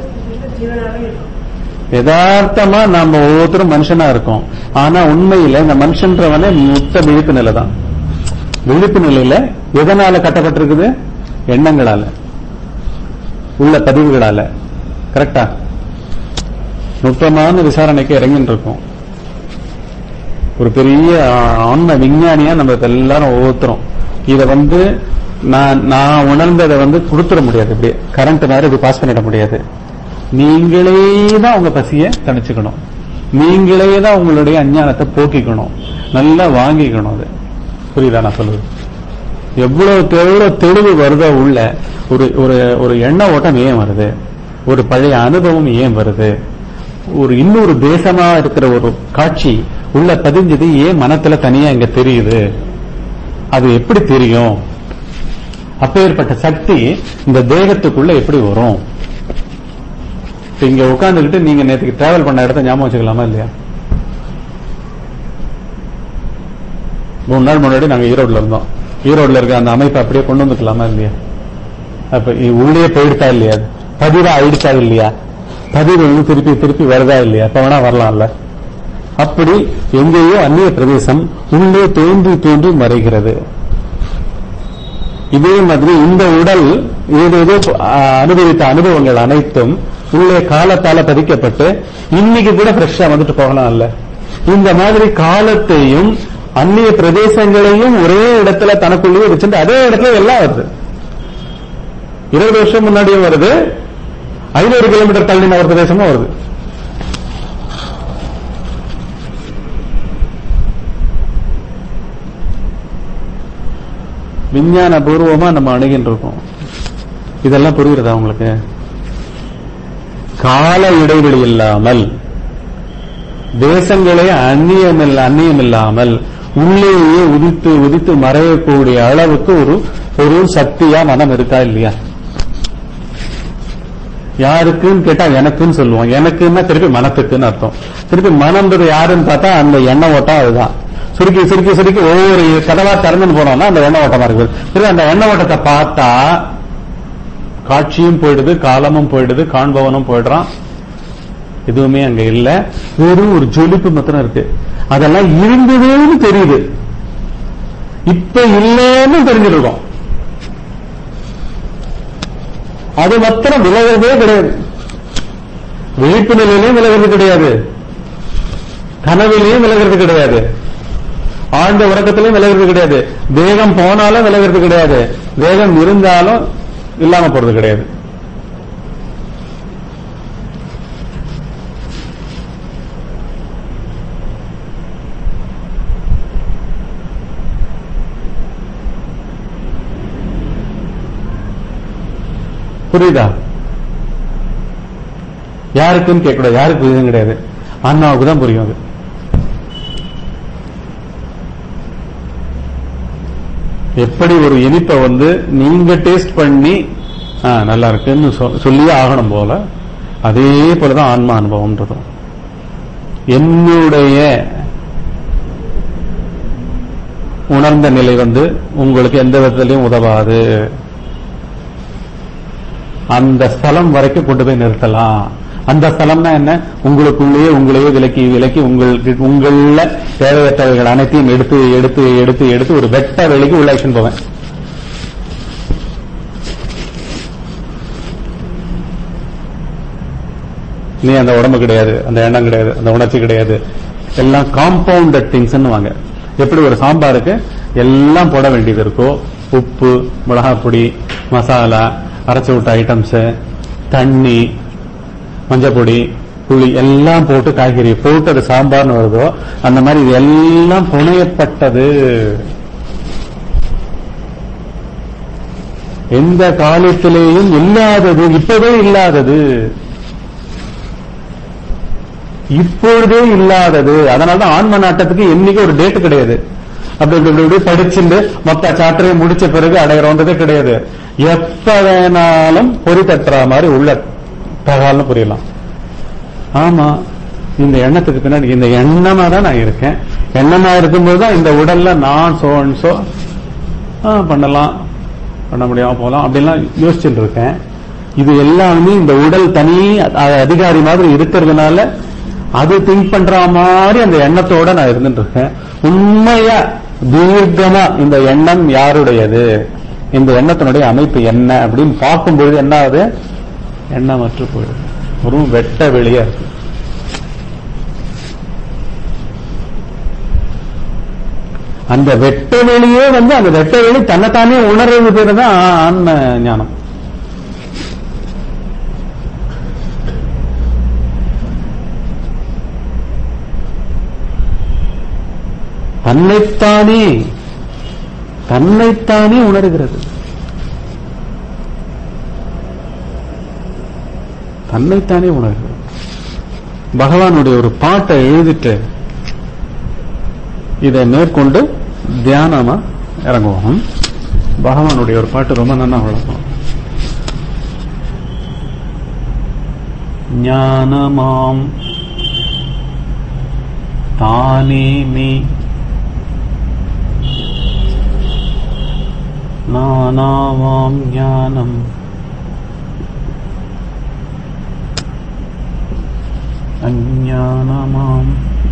யதார்த்தமா நாம ஒவ்வொருத்தரும் மனுஷனா இருக்கோம் ஆனா உண்மையில இந்த மனுஷன்றவனே முத்த விழிப்பு நிலை தான் விழிப்பு நிலையில எதனால கட்டப்பட்டிருக்குது எண்ணங்களால உள்ள பதிவுகளால கரெக்டா நுட்பமான விசாரணைக்கு இறங்கின்னு இருக்கோம் ஒரு பெரிய ஆன்ம விஞ்ஞானியா நம்ம இப்ப எல்லாரும் ஒவ்வொருத்தரும் இத வந்து நான் நான் உணர்ந்ததை வந்து கொடுத்துட முடியாது இப்படி கரண்ட் மாதிரி இது பாஸ் பண்ணிட முடியாது நீங்களே தான் உங்க பசிய தணிச்சுக்கணும் நீங்களே தான் உங்களுடைய அஞ்ஞானத்தை போக்கிக்கணும் நல்லா வாங்கிக்கணும் அது புரியுதா நான் சொல்லுது எவ்வளவு எவ்வளவு தெளிவு வருதோ உள்ள ஒரு ஒரு ஒரு எண்ண ஓட்டம் ஏன் வருது ஒரு பழைய அனுபவம் ஏன் வருது ஒரு இன்னொரு தேசமா இருக்கிற ஒரு காட்சி உள்ள பதிஞ்சது ஏன் மனத்துல தனியா இங்க தெரியுது அது எப்படி தெரியும் அப்பேற்பட்ட சக்தி இந்த தேகத்துக்குள்ள எப்படி வரும் இப்ப இங்க உட்கார்ந்துகிட்டு நீங்க நேற்றுக்கு டிராவல் பண்ண இடத்த ஞாபகம் வச்சுக்கலாமா இல்லையா மூணு நாள் முன்னாடி நாங்க ஈரோட்ல இருந்தோம் ஈரோட்ல இருக்க அந்த அமைப்பை அப்படியே கொண்டு வந்துக்கலாமா இல்லையா அப்ப இ- உள்ளே போயிடுதா இல்லையா அது? பதிவா ஆயிடுச்சா இல்லையா பதிவு வந்து திருப்பி திருப்பி வருதா இல்லையா அப்ப வேணா வரலாம்ல அப்படி எங்கேயோ அந்நிய பிரதேசம் உள்ளே தோன்றி தோன்றி மறைகிறது இதே மாதிரி இந்த உடல் ஏதேதோ ஆ, அனுபவித்த அனுபவங்கள் அனைத்தும் உள்ளே காலத்தால பதிக்கப்பட்டு இன்னைக்கு கூட ஃப்ரெஷ்ஷா வந்துட்டு போகலாம் இல்ல இந்த மாதிரி காலத்தையும் அந்நிய பிரதேசங்களையும் ஒரே இடத்துல தனக்குள்ளேயே வச்சுட்டு அதே இடத்துல எல்லாம் வருது இருபது வருஷம் முன்னாடியும் வருது ஐநூறு கிலோமீட்டர் தள்ளின ஒரு பிரதேசமும் வருது விஞ்ஞான பூர்வமா நம்ம அணுகின்னு இருக்கோம் இதெல்லாம் புரியுறதா உங்களுக்கு கால இடைவெளி இல்லாமல் தேசங்களே அந்நியம் அந்நியம் இல்லாமல் உள்ளேயே உதித்து உதித்து மறையக்கூடிய அளவுக்கு ஒரு ஒரு சக்தியா மனம் இருக்கா இல்லையா யாருக்குன்னு கேட்டா எனக்குன்னு சொல்லுவோம் எனக்குன்னா திருப்பி மனத்துக்குன்னு அர்த்தம் திருப்பி மனம்ன்றது யாருன்னு பார்த்தா அந்த எண்ண ஓட்டம் அதுதான் சுருக்கி சுருக்கி சுருக்கி ஒவ்வொரு கதவா திறந்துன்னு போனோம்னா அந்த எண்ண ஓட்டமா இருக்குது திருப்பி அந்த எண்ண ஓட்டத்தை பார்த்தா காட்சியும் போயிடுது காலமும் போயிடுது காண்பவனும் போயிடுறான் எதுவுமே அங்க இல்ல வெறும் ஒரு ஜொலிப்பு மாத்திரம் இருக்கு அதெல்லாம் இருந்ததுன்னு தெரியுது இப்ப இல்லைன்னு தெரிஞ்சிருக்கோம் அது மாத்திரம் விலகிறதே கிடையாது விழிப்பு நிலையிலையும் விலகிறது கிடையாது கனவிலையும் விலகிறது கிடையாது ஆழ்ந்த உறக்கத்திலையும் விலகிறது கிடையாது வேகம் போனாலும் விலகிறது கிடையாது வேகம் இருந்தாலும் இல்லாம போறது கிடையாது புரியுதா யாருக்குன்னு கேட்கக்கூடாது யாருக்கு புரியுதும் கிடையாது அண்ணாவுக்கு தான் புரியும் அது எப்படி ஒரு இனிப்பை வந்து நீங்க டேஸ்ட் பண்ணி ஆ, நல்லா இருக்குன்னு சொ- சொல்லியே ஆகணும் போல அதே போலதான் ஆன்மா அனுபவம்ன்றதும் என்னுடைய உணர்ந்த நிலை வந்து உங்களுக்கு எந்த விதத்திலையும் உதவாது அந்த ஸ்தலம் வரைக்கும் கொண்டு போய் நிறுத்தலாம் அந்த ஸ்தலம்னா என்ன உங்களுக்குள்ளேயே உங்களையே விலக்கி விலக்கி உங்களுக்கு உங்கள தேவையற்றவைகள் அனைத்தையும் எடுத்து எடுத்து எடுத்து எடுத்து ஒரு வெட்ட வெளிக்கு உள்ள action போவேன் நீ அந்த உடம்பு கிடையாது அந்த எண்ணம் கிடையாது அந்த உணர்ச்சி கிடையாது எல்லாம் காம்பவுண்டட் திங்ஸ்னு வாங்க எப்படி ஒரு சாம்பாருக்கு எல்லாம் போட வேண்டியது இருக்கோ உப்பு மிளகாப்பொடி மசாலா அரைச்சு விட்ட ஐட்டம்ஸ் தண்ணி மஞ்சப்பொடி புளி எல்லாம் போட்டு காய்கறி போட்டு அது சாம்பார்னு வருதோ அந்த மாதிரி இது எல்லாம் புனையப்பட்டது எந்த காலத்திலேயும் இல்லாதது இப்பவே இல்லாதது இப்பொழுதே இல்லாதது அதனாலதான் ஆன்ம நாட்டத்துக்கு என்னைக்கு ஒரு டேட் கிடையாது அப்படி இப்படி இப்படி இப்படி படிச்சுட்டு மொத்த சாத்திரையை முடிச்ச பிறகு அடைகிறோன்றதே கிடையாது எப்ப வேணாலும் பொறி தட்டுற மாதிரி உள்ள தகவல்னு புரியலாம் ஆமா இந்த எண்ணத்துக்கு பின்னாடி இந்த எண்ணமா தான் நான் இருக்கேன் எண்ணமா இருக்கும்போது தான் இந்த உடல்ல நான் சோ சோ பண்ணலாம் பண்ண முடியாம போலாம் அப்படிலாம் யோசிச்சுட்டு இருக்கேன் இது எல்லாமே இந்த உடல் தனி அ- அதிகாரி மாதிரி இருக்கிறதுனால அது திங்க் பண்ற மாதிரி அந்த எண்ணத்தோட நான் இருந்துட்டு இருக்கேன் உண்மையா தீர்க்கமா இந்த எண்ணம் யாருடையது இந்த எண்ணத்தினுடைய அமைப்பு என்ன அப்படின்னு பார்க்கும்பொழுது என்ன ஆகுது எண்ணமற்று போயிடுது ஒரு வெட்ட வெளியா இருக்கு அந்த வெட்ட வெளியே வந்து அந்த வெட்ட வெளி தன்னைத்தானே உணர்றது பேரு தான் ஆன்ம ஞானம் தன்னைத்தானே தன்னைத்தானே உணர்கிறது தன்னைத்தானே உணர்கிறது பகவானுடைய ஒரு பாட்டை எழுதிட்டு இதை மேற்கொண்டு தியானமா இறங்குவோம் பகவானுடைய ஒரு பாட்டு ரொம்ப நல்லா வளர்க்கும் ஞானமாம் தானே மே நானாவாம் ஞானம் அஞ்ஞானமாம்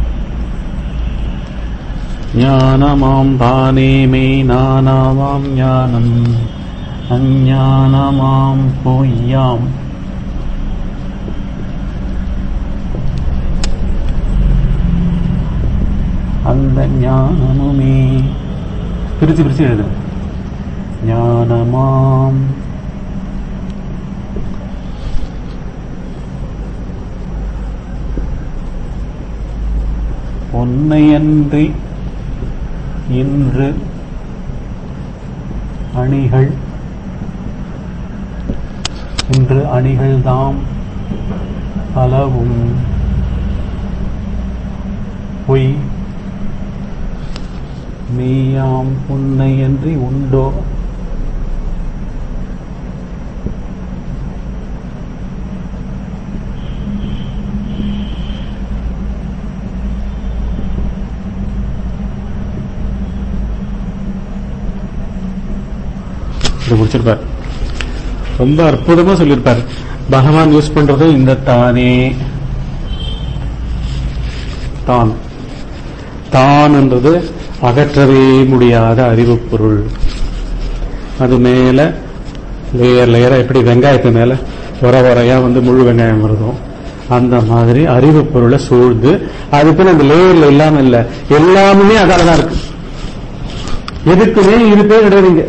ஞானமாம் தானே மே நானாவாம் ஞானம் அஞ்ஞானமாம் பொய்யாம் அந்த ஞானமுமே பிரிச்சு பிரிச்சு எழுது ஞானமாம் உன்னையன்றி இன்று அணிகள் இன்று அணிகள்தாம் பலவும் பொய் மெய்யாம் உன்னையன்றி உண்டோ இது முடிச்சிருப்பார் ரொம்ப அற்புதமா சொல்லியிருப்பார் பகவான் யூஸ் பண்றது இந்த தானே தான் தான் என்றது அகற்றவே முடியாத அறிவு பொருள் அது மேல லேயர் லேயரா எப்படி வெங்காயத்து மேல உர உரையா வந்து முழு வெங்காயம் வருதோ அந்த மாதிரி அறிவு பொருளை சூழ்ந்து அதுக்குன்னு அந்த லேயர்ல இல்லாம இல்ல எல்லாமே அதாலதான் இருக்கு எதுக்குமே இருப்பே கிடையாதுங்க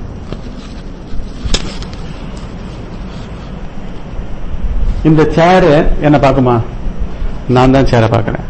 இந்த சேரு என்ன பார்க்குமா நான் தான் சேரை பார்க்கிறேன்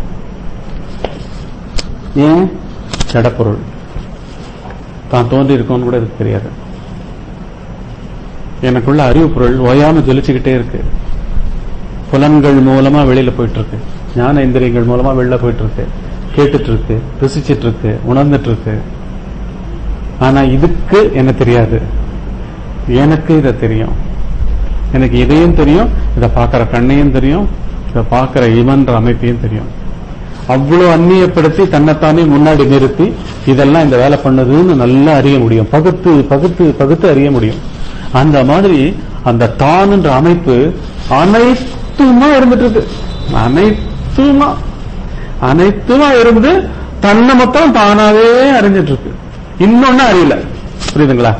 ஏன் ஜடப்பொருள் தான் தோன்றி இருக்கோன்னு கூட எனக்கு தெரியாது எனக்குள்ள அறிவு பொருள் ஓயாம ஜொலிச்சுக்கிட்டே இருக்கு புலன்கள் மூலமா வெளியில போயிட்டு இருக்கு ஞான இந்திரியங்கள் மூலமா வெளில போயிட்டு இருக்கு கேட்டுட்டு இருக்கு ருசிச்சிட்டு இருக்கு உணர்ந்துட்டு இருக்கு ஆனா இதுக்கு என்ன தெரியாது எனக்கு இதை தெரியும் எனக்கு இதையும் தெரியும் இதை பார்க்கிற கண்ணையும் தெரியும் இதை பார்க்கிற இவன்ற அமைப்பையும் தெரியும் அவ்வளவு அந்நியப்படுத்தி தன்னைத்தானே முன்னாடி நிறுத்தி இதெல்லாம் இந்த வேலை பண்ணுதுன்னு நல்லா அறிய முடியும் பகுத்து பகுத்து பகுத்து அறிய முடியும் அந்த மாதிரி அந்த தான்ன்ற அமைப்பு அனைத்துமா இருந்துட்டு இருக்கு அனைத்துமா அனைத்துமா இருந்து தன்னை மொத்தம் தானாவே அறிஞ்சிட்டு இருக்கு இன்னொன்னு அறியல புரியுதுங்களா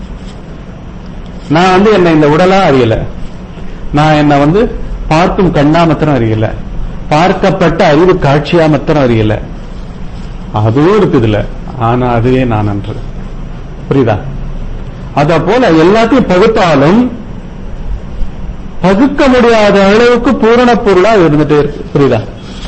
நான் வந்து என்ன இந்த உடலா அறியல நான் என்ன வந்து பார்க்கும் கண்ணா மாத்திரம் அறியல பார்க்கப்பட்ட அறிவு காட்சியா மாத்திரம் அறியல அதுவும் இருக்குதுல ஆனா அதுவே நான் அன்று புரியுதா அத போல எல்லாத்தையும் பகுத்தாலும் பகுக்க முடியாத அளவுக்கு பூரண பொருளா இருந்துட்டே இருக்கு புரியுதா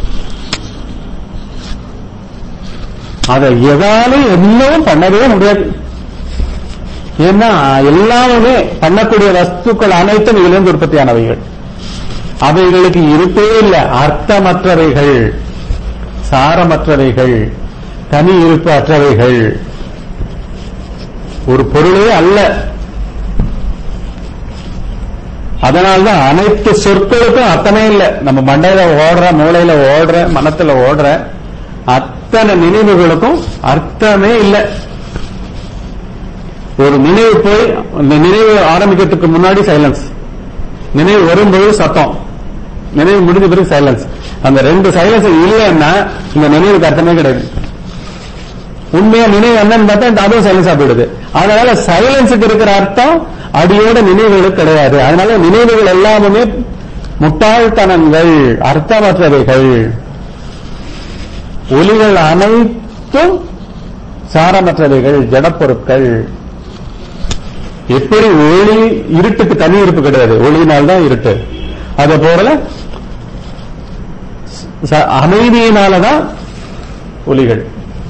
அதை எதாலும் எல்லாம் பண்ணவே முடியாது ஏன்னா எல்லாமே பண்ணக்கூடிய வஸ்துக்கள் அனைத்தும் இதிலிருந்து உற்பத்தியானவைகள் அவைகளுக்கு இருப்பே இல்லை அர்த்தமற்றவைகள் சாரமற்றவைகள் தனி இருப்பு அற்றவைகள் ஒரு பொருளே அல்ல அதனால்தான் அனைத்து சொற்களுக்கும் அர்த்தமே இல்லை நம்ம மண்டையில ஓடுற மூளையில ஓடுற மனத்துல ஓடுற அத்தனை நினைவுகளுக்கும் அர்த்தமே இல்லை ஒரு நினைவு போய் அந்த நினைவு ஆரம்பிக்கிறதுக்கு முன்னாடி சைலன்ஸ் நினைவு வரும்போது சத்தம் நினைவு முடிஞ்ச பிறகு சைலன்ஸ் அந்த ரெண்டு சைலன்ஸ் இல்லைன்னா இந்த நினைவுக்கு அர்த்தமே கிடையாது உண்மையா நினைவு என்னன்னு பார்த்தா அதுவும் சைலன்ஸா போயிடுது அதனால சைலன்ஸுக்கு இருக்கிற அர்த்தம் அடியோட நினைவுகளுக்கு கிடையாது அதனால நினைவுகள் எல்லாமே முட்டாள்தனங்கள் அர்த்தமற்றவைகள் ஒலிகள் அனைத்தும் சாரமற்றவைகள் ஜடப்பொருட்கள் எப்படி ஒளி இருட்டுக்கு தனி இருப்பு கிடையாது ஒளியினால்தான் இருட்டு அதே போல ச- அமைதியினாலதான் ஒலிகள்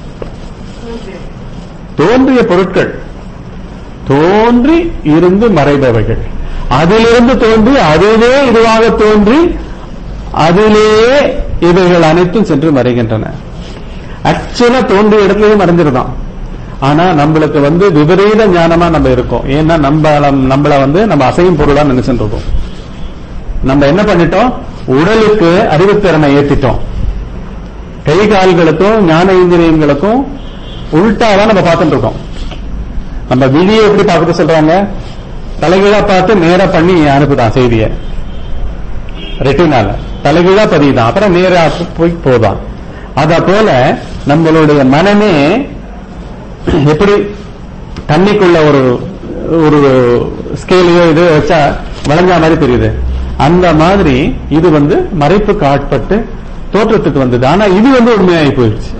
தோன்றிய பொருட்கள் தோன்றி இருந்து மறைபவைகள் அதிலிருந்து தோன்றி அதுவே இதுவாக தோன்றி அதிலேயே இவைகள் அனைத்தும் சென்று மறைகின்றன ஆக்சுவலா தோன்றிய இடத்துலயும் மறைஞ்சிருதான் ஆனா நம்மளுக்கு வந்து விபரீத ஞானமா நம்ம இருக்கோம் ஏன்னா நம்ம நம்மள வந்து நம்ம அசையும் பொருளா நினைச்சுட்டு இருக்கோம் நம்ம என்ன பண்ணிட்டோம் உடலுக்கு அறிவுத்திறனை ஏத்திட்டோம் கை கால்களுக்கும் ஞான இந்திரியங்களுக்கும் உள்டாவா நம்ம பார்த்துட்டு இருக்கோம் நம்ம விழியை எப்படி பார்க்கறது சொல்றாங்க தலைகீழா பார்த்து நேரா பண்ணி அனுப்புதான் செய்தியை ரெட்டினால தலைகீழா பதியுதான் அப்புறம் நேரா போய் போதான் அத போல நம்மளுடைய மனமே எப்படி தண்ணிக்குள்ள ஒரு ஒரு ஸ்கேலையோ இது வச்சா வளைஞ்சா மாதிரி தெரியுது அந்த மாதிரி இது வந்து மறைப்புக்கு ஆட்பட்டு தோற்றத்துக்கு வந்தது ஆனா இது வந்து உண்மையாகி போயிடுச்சு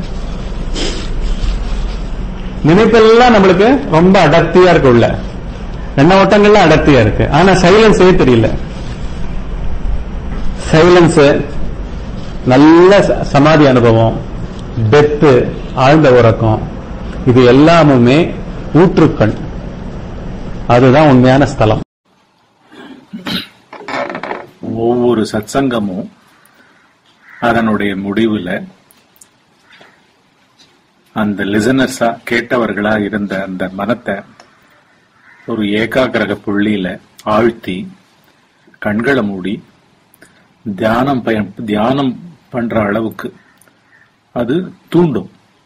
நினைப்பெல்லாம் நம்மளுக்கு ரொம்ப அடர்த்தியா இருக்கு உள்ள எண்ண ஓட்டங்கள்லாம் அடர்த்தியா இருக்கு ஆனா சைலன்ஸே தெரியல சைலன்ஸ் நல்ல ச- சமாதி அனுபவம் டெத்து ஆழ்ந்த உறக்கம் இது எல்லாமுமே ஊற்றுக்கண் அதுதான் உண்மையான ஸ்தலம் ஒவ்வொரு சத்சங்கமும் அதனுடைய முடிவுல அந்த லிசனர்ஸா கேட்டவர்களா இருந்த அந்த மனத்தை ஒரு ஏகாகிரக புள்ளியில ஆழ்த்தி கண்களை மூடி தியானம் பய தியானம் பண்ற அளவுக்கு அது தூண்டும்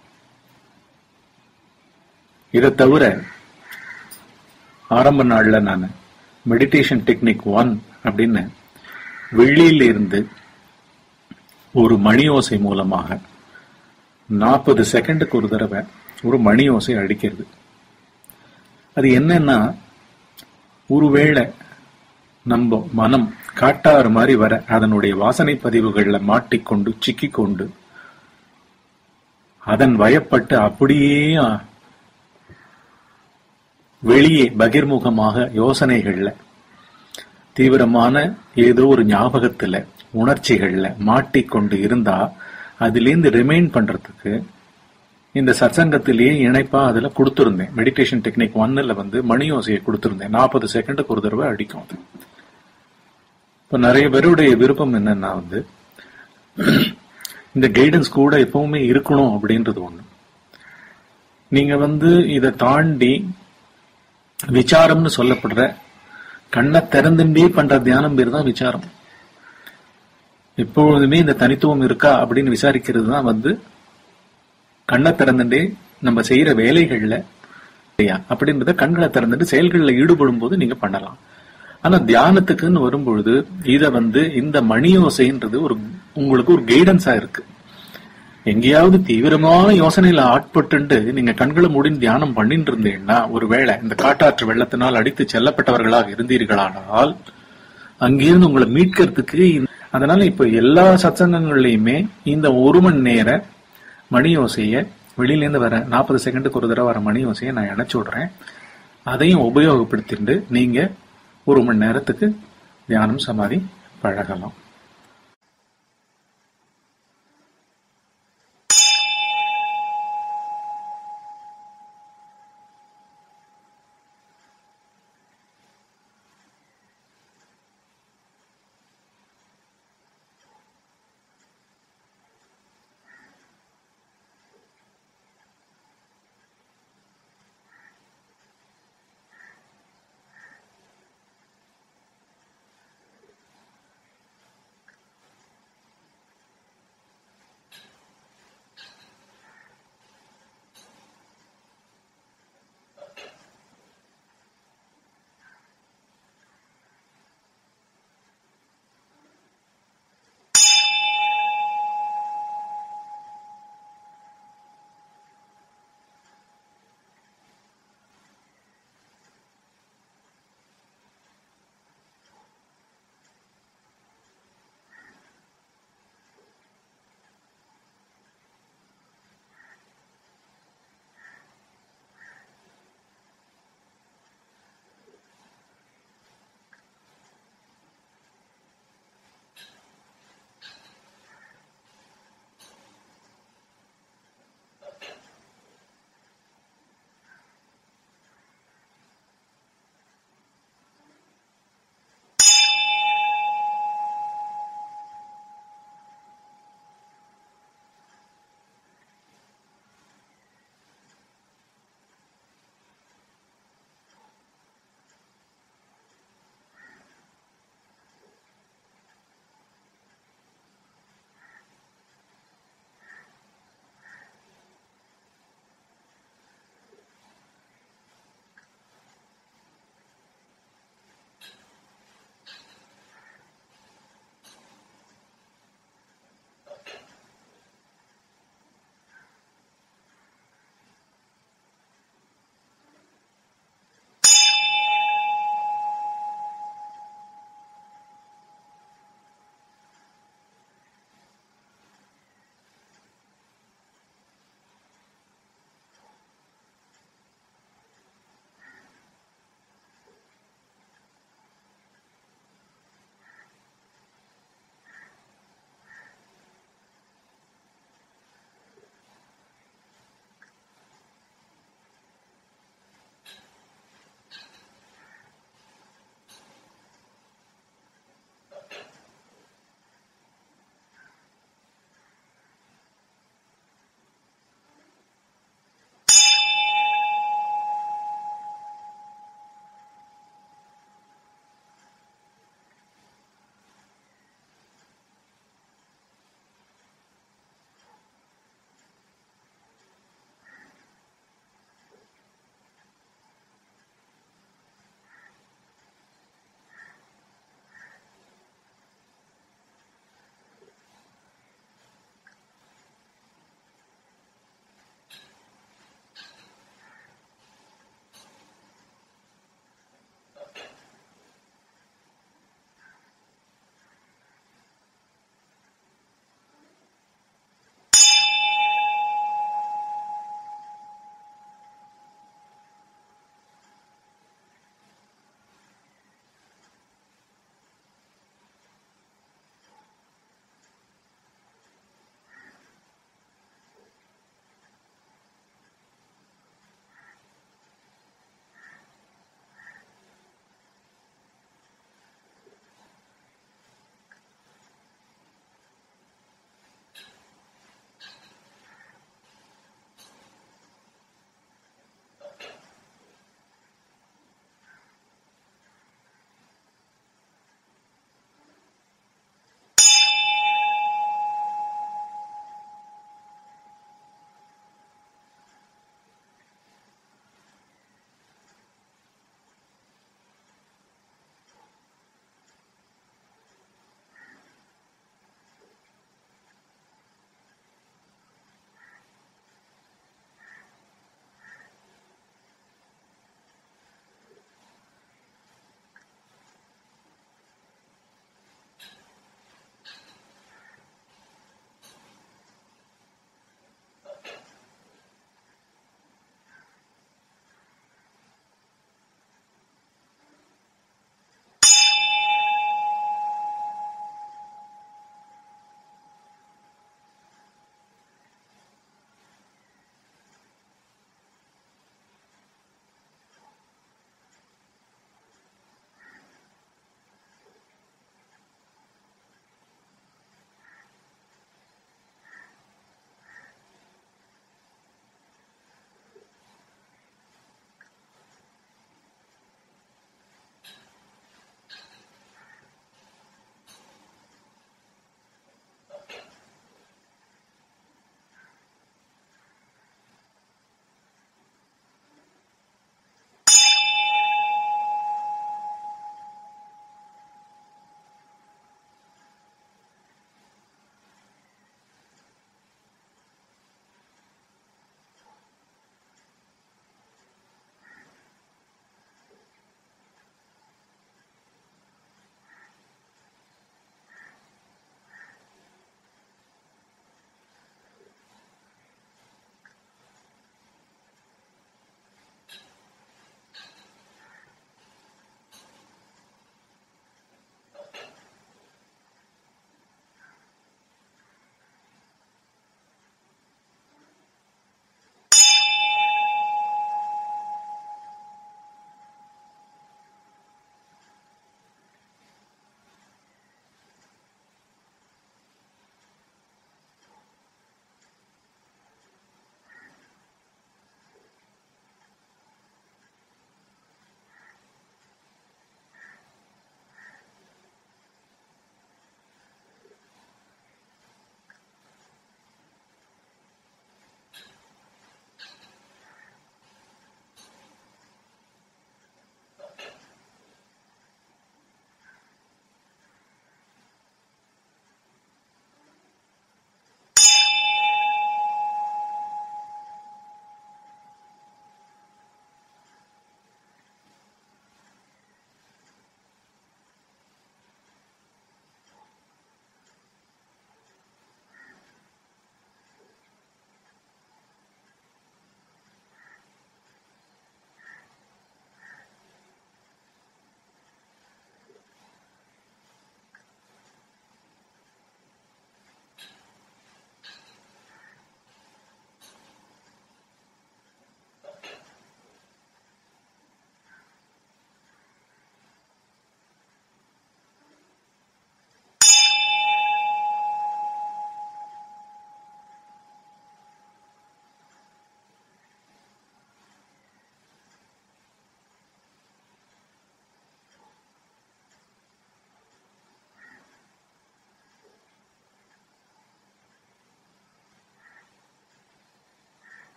இதை தவிர ஆரம்ப நாள்ல நான் மெடிடேஷன் டெக்னிக் ஒன் அப்படின்னு வெள்ளியில இருந்து ஒரு மணி ஓசை மூலமாக நாற்பது செகண்டுக்கு ஒரு தடவை ஒரு மணி ஓசை அடிக்கிறது அது என்னன்னா ஒருவேளை நம்ம மனம் காட்டாறு மாதிரி வர அதனுடைய வாசனை பதிவுகள்ல மாட்டிக்கொண்டு சிக்கிக்கொண்டு அதன் வயப்பட்டு அப்படியே வெளியே பகிர்முகமாக யோசனைகள்ல தீவிரமான ஏதோ ஒரு ஞாபகத்துல உணர்ச்சிகள்ல மாட்டிக்கொண்டு இருந்தா அதிலேருந்து ரிமைண்ட் பண்றதுக்கு இந்த சத்சங்கத்திலேயே இணைப்பா அதுல கொடுத்திருந்தேன் மெடிடேஷன் டெக்னிக் ஒன்னுல வந்து மணி ஓசையை கொடுத்திருந்தேன் நாற்பது செகண்டுக்கு ஒரு தடவை அடிக்கும் அது இப்ப நிறைய பேருடைய விருப்பம் என்னன்னா வந்து இந்த கைடன்ஸ் கூட எப்பவுமே இருக்கணும் அப்படின்றது ஒண்ணு நீங்க வந்து இதை தாண்டி விசாரம்னு சொல்லப்படுற கண்ணை திறந்துட்டே பண்ற தியானம் பேர் தான் விசாரம் எப்பொழுதுமே இந்த தனித்துவம் இருக்கா அப்படின்னு விசாரிக்கிறது தான் வந்து கண்ணை திறந்துட்டே நம்ம செய்யற வேலைகள்ல இல்லையா அப்படின்றத கண்களை திறந்துட்டு செயல்கள்ல ஈடுபடும் போது நீங்க பண்ணலாம் ஆனா தியானத்துக்குன்னு வரும்பொழுது இத வந்து இந்த மணியோசைன்றது ஒரு உங்களுக்கு ஒரு கைடன்ஸா இருக்கு எங்கேயாவது தீவிரமான யோசனையில ஆட்பட்டு நீங்க கண்களை மூடின்னு தியானம் பண்ணிட்டு இருந்தீங்கன்னா ஒருவேளை இந்த காட்டாற்று வெள்ளத்தினால் அடித்து செல்லப்பட்டவர்களாக இருந்தீர்களானால் அங்கிருந்து உங்களை மீட்கிறதுக்கு இந்த- அதனால இப்ப எல்லா சத்சங்கங்கள்லயுமே இந்த ஒரு மணி நேர மணி ஓசைய வெளியில இருந்து வர நாற்பது செகண்டுக்கு ஒரு தடவை வர மணி ஓசையை நான் இணைச்சு விடுறேன் அதையும் உபயோகப்படுத்திட்டு நீங்க ஒரு மணி நேரத்துக்கு தியானம் சமாதி பழகலாம்